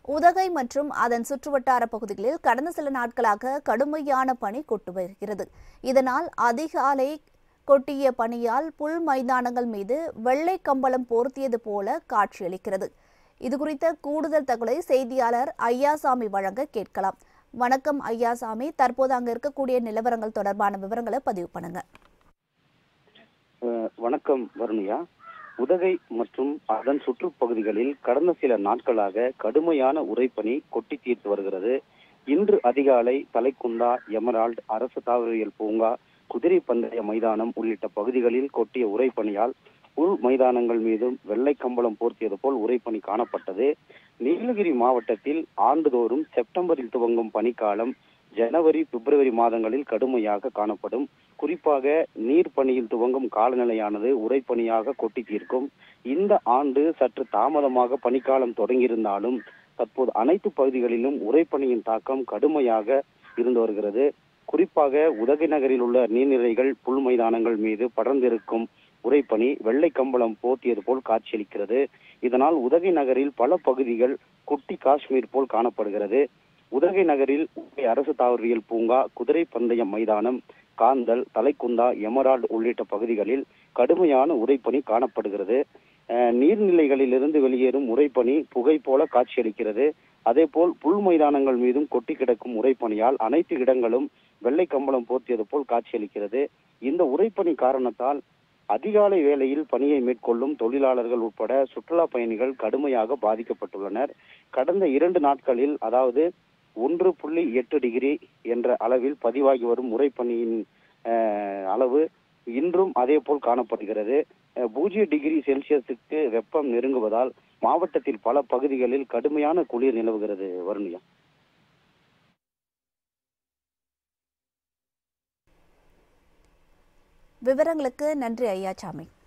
உதகை மற்றும் அதன் சுற்றுவட்டார பகுதிகளில் கடந்த சில நாட்களாக கடுமையான பனி கொட்டு வருகிறது இதனால் அதிகாலை கொட்டிய பனியால் புல் மைதானங்கள் மீது வெள்ளை கம்பளம் போர்த்தியது போல காட்சியளிக்கிறது இதுகுறித்த கூடுதல் தகவலை செய்தியாளர் ஐயாசாமி வழங்க கேட்கலாம் வணக்கம் ஐயாசாமி தற்போது அங்க இருக்கக்கூடிய நிலவரங்கள் தொடர்பான விவரங்களை பதிவு பண்ணுங்க அஹ் வணக்கம் வருணியா உதகை மற்றும் அதன் சுற்றுப்பகுதிகளில் கடந்த சில நாட்களாக கடுமையான உறைபனி கொட்டி தீர்த்து வருகிறது இன்று அதிகாலை தலைக்குந்தா எமரால்ட் அரசு தாவரவியல் பூங்கா குதிரை பந்தய மைதானம் உள்ளிட்ட பகுதிகளில் கொட்டிய உறைபனியால் உள் மைதானங்கள் மீதும் வெள்ளை கம்பளம் போர்த்தியது போல் உறைபனி காணப்பட்டது நீலகிரி மாவட்டத்தில் ஆண்டுதோறும் செப்டம்பரில் துவங்கும் பனிக்காலம் ஜனவரி பிப்ரவரி மாதங்களில் கடுமையாக காணப்படும் குறிப்பாக நீர்ப்பனியில் துவங்கும் காலநிலையானது உறைபனியாக கொட்டி தீர்க்கும் இந்த ஆண்டு சற்று தாமதமாக பனிக்காலம் தொடங்கியிருந்தாலும் தற்போது அனைத்து பகுதிகளிலும் உறைபனியின் தாக்கம் கடுமையாக இருந்து வருகிறது குறிப்பாக உதகை நகரில் உள்ள நீர்நிலைகள் புல் மைதானங்கள் மீது படர்ந்திருக்கும் உறைபனி வெள்ளை கம்பளம் போர்த்தியது போல் காட்சியளிக்கிறது இதனால் உதகை நகரில் பல பகுதிகள் குட்டி காஷ்மீர் போல் காணப்படுகிறது உதகை நகரில் உதகை அரசு தாவரவியல் பூங்கா குதிரை பந்தய மைதானம் காந்தல் தலைக்குந்தா எமரால்டு உள்ளிட்ட பகுதிகளில் கடுமையான உறைபனி காணப்படுகிறது அஹ் நீர்நிலைகளிலிருந்து வெளியேறும் உறைபனி புகை போல காட்சியளிக்கிறது அதேபோல் புல் மைதானங்கள் மீதும் கொட்டி கிடக்கும் உறைபனியால் அனைத்து இடங்களும் வெள்ளை கம்பளம் போர்த்தியது போல் காட்சியளிக்கிறது இந்த உறைபனி காரணத்தால் அதிகாலை வேளையில் பணியை மேற்கொள்ளும் தொழிலாளர்கள் உட்பட சுற்றுலா பயணிகள் கடுமையாக பாதிக்கப்பட்டுள்ளனர் கடந்த இரண்டு நாட்களில் அதாவது ஒன்று புள்ளி எட்டு டிகிரி என்ற அளவில் பதிவாகி வரும் உறைபனியின் அஹ், அளவு இன்றும் அதே போல் காணப்படுகிறது அஹ், பூஜ்ஜிய டிகிரி செல்சியஸுக்கு வெப்பம் நெருங்குவதால் மாவட்டத்தில் பல பகுதிகளில் கடுமையான குளிர் நிலவுகிறது வருணியா விவரங்களுக்கு நன்றி ஐயாசாமி